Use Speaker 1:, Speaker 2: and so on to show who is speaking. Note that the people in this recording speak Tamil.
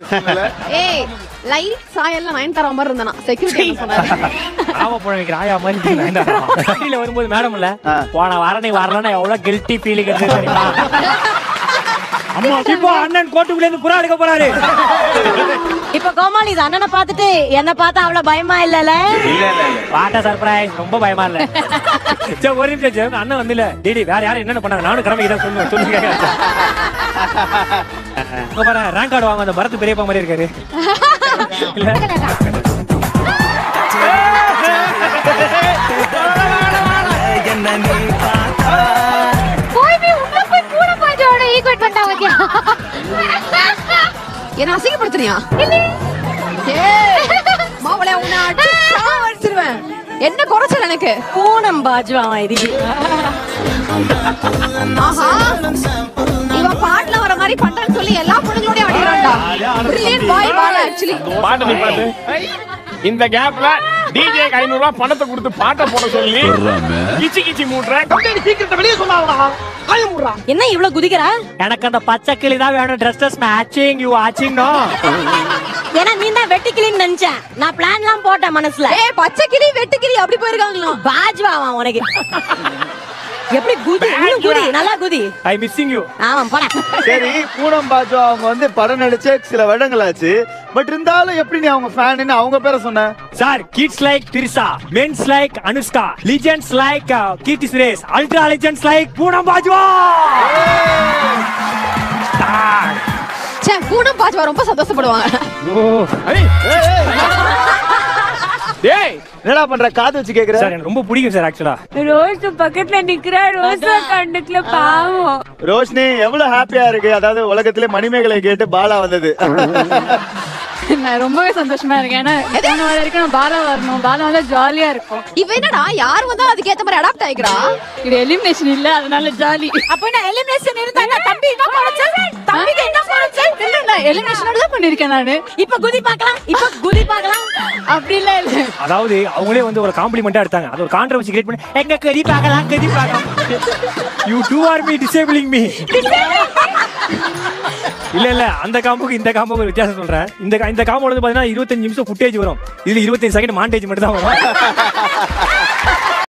Speaker 1: ஏய் லைட் சாயல்ல நயன் தர மாதிரி இருந்தானா செக்யூரிட்டி சொன்னாரு
Speaker 2: ஆமா போன எனக்கு ராயா மாதிரி இருக்கு, வேண்டாம். வண்டியில வரும்போது மேடம் இல்ல
Speaker 3: ஆ.
Speaker 2: போன வாரம் நீ வரலன்னா எவ்வளவு கில்ட்டி ஃபீலிங் இருக்கு தெரியுமா அம்மா இப்போ அண்ணன் கோட்டுக்குள்ள இருந்து புறா எடுக்க போறாரு
Speaker 4: இப்ப கோமாளி இது அண்ணனை பார்த்துட்டு என்ன பார்த்தா அவ்வளவு பயமா இல்லல
Speaker 3: இல்ல இல்ல இல்ல
Speaker 2: வாட்ட சர்ப்ரைஸ் ரொம்ப பயமா இல்ல சரி ஒரு நிமிஷம் சரி, அண்ணன் வந்து இல்ல டிடி வேற யாரும் என்னென்ன பண்ணாங்க நானும் கிளம்பி இதான் சொல்லுவேன் சொல்லுங்க இங்க பாரு ரேங்க் கார்டு வாங்க அந்த பரத் பெரியப்பா மாதிரி இருக்காரு இல்ல
Speaker 5: போய் போய் உள்ள போய் கூட பாஞ்சோட ஈக்குவேட் பண்ணிட்டாங்க பாத்தியா?
Speaker 1: என்ன அசிங்கப்படுத்துறியா மாவளே உன்னை அடிச்சு சாவடிச்சிருவேன் என்ன குறைச்சல் எனக்கு
Speaker 4: பூனம் பாஜுவா இது
Speaker 1: ஆஹா இவன் பாட்டுல வர மாதிரி பண்றேன்னு சொல்லி எல்லா பொண்ணுங்களோடய அடிக்கிறான்டா பிரில்லியன்ட் பாய் பால ஆக்சுவலி
Speaker 6: பாட்டு நீ பாட்டு இந்த கேப்ல டிஜே ஐநூறு ரூபாய் பணத்தை கொடுத்து பாட்டை போட சொல்லி கிச்சி கிச்சி மூட்டுறேன்
Speaker 4: என்ன இவ்வளவு குதிக்கிறா
Speaker 2: எனக்கு அந்த பச்சை கிளி தான் வேணும் ட்ரெஸ்ஸஸ் மேட்சிங் யூ வாட்சிங் நோ
Speaker 4: ஏன்னா நீ தான் வெட்டிக்கிளின்னு நினைச்சேன் நான் பிளான் எல்லாம் போட்டேன் மனசுல
Speaker 1: ஏய் பச்சை கிளி வெட்டு கிளி அப்படி போயிருக்காங்களா
Speaker 4: பாஜுவா உனக்கு எப்படி குதி இன்னும் குதி நல்லா குதி
Speaker 2: ஐ மிஸ்ஸிங் யூ
Speaker 4: ஆமா போடா
Speaker 3: சரி பூனம் பாஜு அவங்க வந்து படம் நடிச்சே சில வருடங்கள் ஆச்சு பட் இருந்தாலும் எப்படி நீ அவங்க ஃபேன்னு அவங்க பேரை சொன்ன
Speaker 2: sir kids like Trisha mens like Anushka legends like Keerthy Suresh ultra legends like Poonam Bajwa
Speaker 1: ச்சே பூனம் பாஜ்வா ரொம்ப சந்தோஷப்படுவாங்க
Speaker 6: டேய்
Speaker 3: என்னடா பண்ற காது வச்சு கேக்குற
Speaker 2: சார் எனக்கு ரொம்ப பிடிக்கும் சார் ஆக்சுவலா
Speaker 5: ரோஸ் பக்கத்துல நிக்கிறா ரோஸா கண்டுக்கல பாவம்
Speaker 3: ரோஷினி எவ்வளவு ஹாப்பியா இருக்கு அதாவது உலகத்திலே மணிமேகலை கேட்டு பாலா வந்தது
Speaker 5: நான் ரொம்பவே சந்தோஷமா இருக்கேன் ஏன்னா போன வர வரைக்கும் நான் பாலா வரணும் பாலா வந்தா ஜாலியா இருக்கும்
Speaker 1: இவ என்னடா யார் வந்தாலும் அதுக்கு ஏத்த மாதிரி அடாப்ட் ஆயிக்கிறா
Speaker 5: இது எலிமினேஷன் இல்ல அதனால ஜாலி
Speaker 4: அப்ப என்ன எலிமினேஷன் இருந்தா தம்பி என்ன குறைச்சல் தம்பிக்கு என்ன குறைச்சல்
Speaker 5: இல்ல நான் எலிமினேஷனோட தான் பண்ணிருக்கேன் நானு
Speaker 4: இப்ப குதி பார்க்கலாம் இப்ப குதி பார்க்கலாம்
Speaker 5: அப்படி இல்ல இல்ல
Speaker 2: அதாவது அவங்களே வந்து ஒரு காம்ப்ளிமெண்டா எடுத்தாங்க அது ஒரு கான்ட்ரவர்சி கிரியேட் பண்ணி எங்க கறி பார்க்கலாம் கறி பார்க்கலாம் you too are me disabling me இல்ல இல்ல அந்த காம்புக்கு இந்த காம்புக்கு வித்தியாசம் சொல்றேன் இந்த கா- இந்த காம்பு வந்து பாத்தீங்கன்னா இருபத்தஞ்சு நிமிஷம் ஃபுட்டேஜ் வரும் இதுல இருபத்தஞ்சு செகண்ட் மாண்டேஜ் மட்டும் தான் வரும்